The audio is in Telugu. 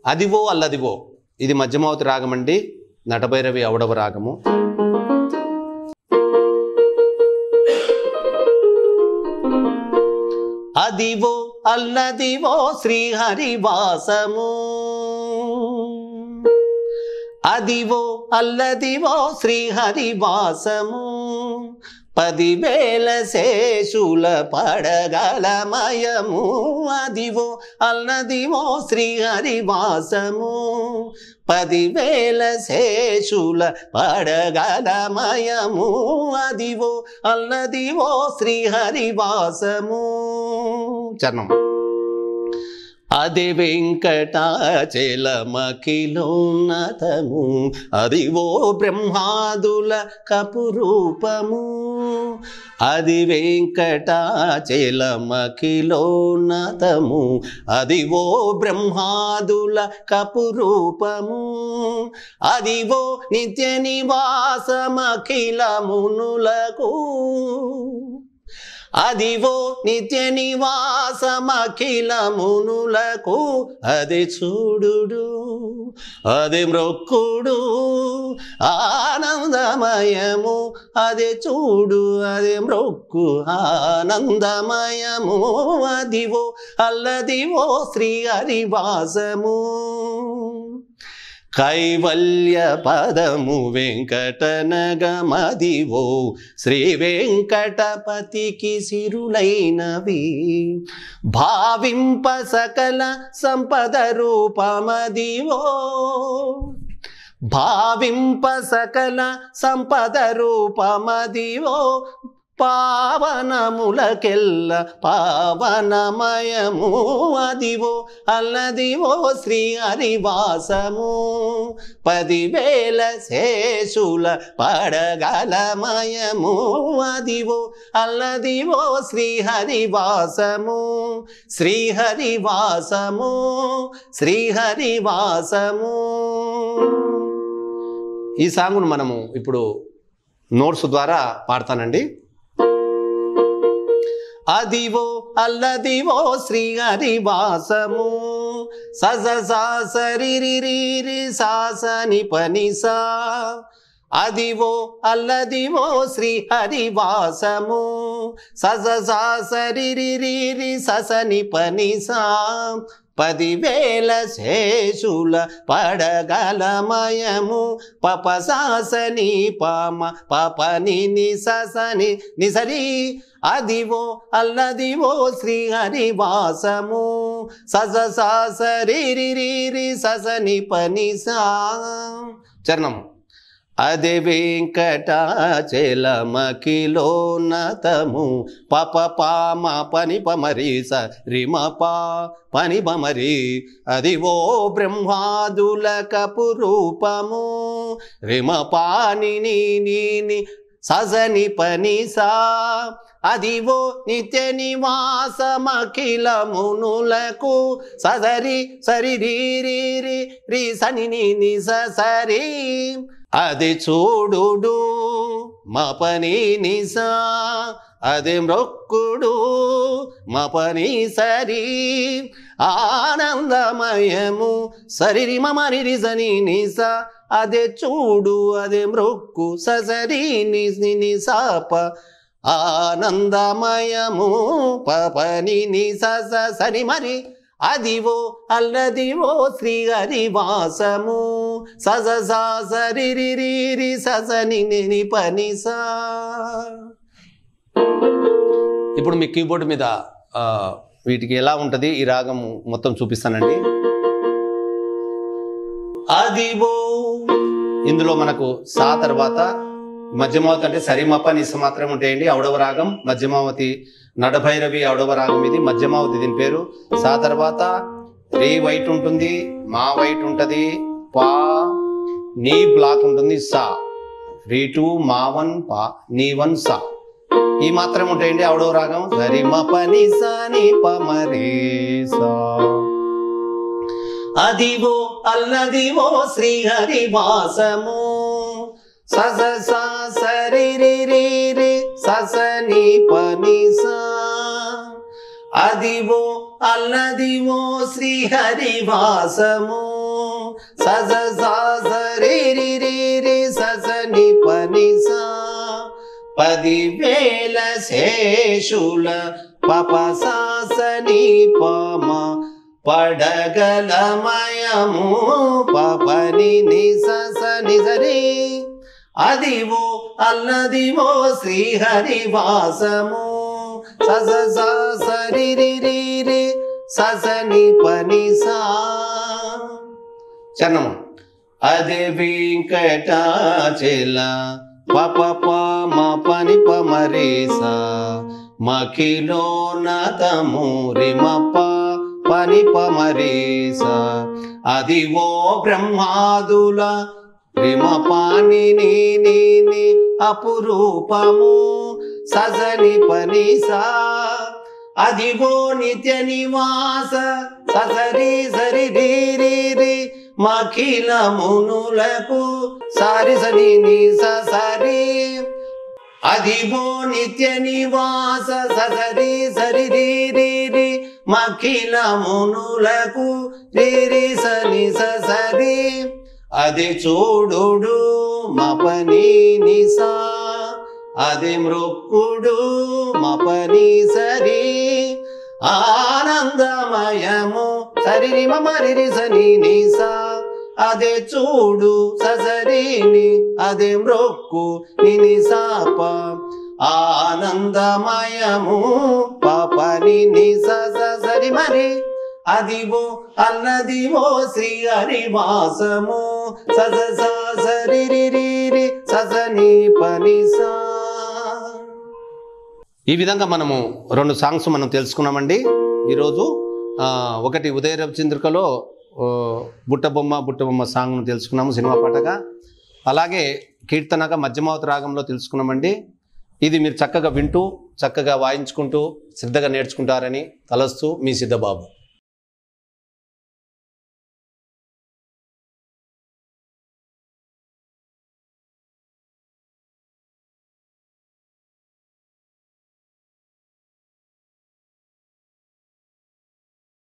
అదివో అల్లదివో ఇది మధ్యమావతి రాగం అండి నటభైరవి ఔడవ రాగము అదివో అల్లదివో శ్రీహరివాసము అదివో అల్లదివో శ్రీహరివాసము పదివేల శేషుల పడగలమయము అదివో అల్లదివో శ్రీహరివాసము పదివేల శేషుల పడగలమయము అదివో అల్లదివో శ్రీహరివాసము చరణం అది వెంకటాచలమఖిలోన్నతము అదివో బ్రహ్మాదుల కపురూపము అది వెంకటాచలమఖిలోన్నతము అదివో బ్రహ్మాదుల కపురూపము అదివో నిత్య నివాసమఖిలమునులకు అదివో నిత్య నివాసమఖిలమునులకు అది చూడుడు అది మ్రొక్కుడు ఆనందమయము అది చూడు అది మ్రొక్కు ఆనందమయము అదివో అల్లదివో శ్రీ హరివాసము కైవల్య పదము వెంకటనగమదివో శ్రీ వెంకటపతికి సిరులైనవి భావింప సకల సంపద రూపమదివో భావింప సకల సంపద రూపమదివో పావనములకెల్ల పావనమయము అదివో అల్లదివో శ్రీ హరివాసము పదివేల శేషుల పడగలమయము అదివో అల్లదివో శ్రీ హరివాసము శ్రీ హరివాసము శ్రీ హరివాసము ఈ సాంగ్ను మనము ఇప్పుడు నోట్స్ ద్వారా పాడతానండి అదివో అల్లదివో శ్రీ హరివాసము సజ సాసరిరి సాసని పనిసా అదివో అల్లదివో శ్రీ హరివాసము సజ సాసరిరి ససని పనిసా పదివేల శేషుల పడగలమయము పప సాసని పామ పపని నిససని నిసరి అదివో అల్లదివో శ్రీ హరివాసము సజ సాసరిరి ససని పనిసా చరణము అదే వెంకటాచలమకిలోన్నతము పప పామ పని పమరి స రిమ పా పని పమరి అది ఓ బ్రహ్మాదుల కపురూపము రిమ పాని నీ నీ సజని పని సా అదివో నిత్య నివాసమఖిలమునులకు సదరి సరి రీ రీ రీ రీ సని ని ని స సరి అది చూడుడు మపని నిసా అది మ్రొక్కుడు మపని సరి ఆనందమయము సరి మమని రిజని నిసా అదే చూడు అదే మ్రొక్కు ససరి ని ని సాప ఆనందమయము పపని ని స సరి మరి అదివో అల్లదివో శ్రీ హరివాసము సజ సా సరి రి రి రి సజని ని పని సా ఇప్పుడు మీ కీబోర్డ్ మీద ఆ, వీటికి ఎలా ఉంటుంది ఈ రాగం మొత్తం చూపిస్తానండి అదివో ఇందులో మనకు సా తర్వాత మధ్యమావతి అంటే సరిమప నిస మాత్రం ఉంటాయండి ఔడవ రాగం మధ్యమావతి నడభైరవి ఔడవ రాగం ఇది మధ్యమావతి దీని పేరు సా తర్వాత రీ వైట్ ఉంటుంది మా వైట్ ఉంటది పా నీ బ్లాక్ ఉంటుంది సా రీ టూ మా వన్ పా నీ వన్ సా ఈ మాత్రం ఉంటాయండి ఔడవ రాగం సరిమప నిస ని ప మరి సా అదివో అల్లదివో శ్రీహరివాసము సస సా సరి రి రి రి సస ని పని సా అదివో అల్లదివో శ్రీహరివాసము సజ సరి రి రి రి సజని పనిసా పదివేల శేషుల పప సాసని పమ పడగలమయము పపని నిసని సరి అదివో అల్లదివో శ్రీహరివాసము సజ సరి రి రి రి ససని పని సా చరణము అదే వెంకటాచల పప పమ పని పమరేసా మఖిలో నతమూరి మప పని పమరేసా అది ఓ బ్రహ్మాదుల ప్రేమ పాని నీ నీ నీ అపురూపము సజని పనిసా అదిగో నిత్య నివాస ససరి సరి రి రి రి మఖిల మునులకు సారి సరి ని సరి అదిగో నిత్య నివాస ససరి సరి రి రి రి మఖిల మునులకు రి రి సని సరి అది చూడు మపని నిసా అది మృక్కుడు మపని సరి ఆనందమయము సరిరి మరిరి సని నిసా అదే చూడు ససరిని అదే మ్రొక్కు నిని సాప ఆనందమయము పాపని ని సరి మరి అదివో అన్నదివో శ్రీ హరివాసము సజ సరి రి రి రి సజని పని సా ఈ విధంగా మనము రెండు సాంగ్స్ మనం తెలుసుకున్నామండి ఈరోజు ఆ, ఒకటి ఉదయ రవిచంద్రికలో ఆ, బుట్టబొమ్మ బుట్టబొమ్మ సాంగ్ను తెలుసుకున్నాము సినిమా పాటగా అలాగే కీర్తనగా మధ్యమావతి రాగంలో తెలుసుకున్నామండి ఇది మీరు చక్కగా వింటూ చక్కగా వాయించుకుంటూ శ్రద్ధగా నేర్చుకుంటారని తలస్తూ మీ సిద్ధబాబు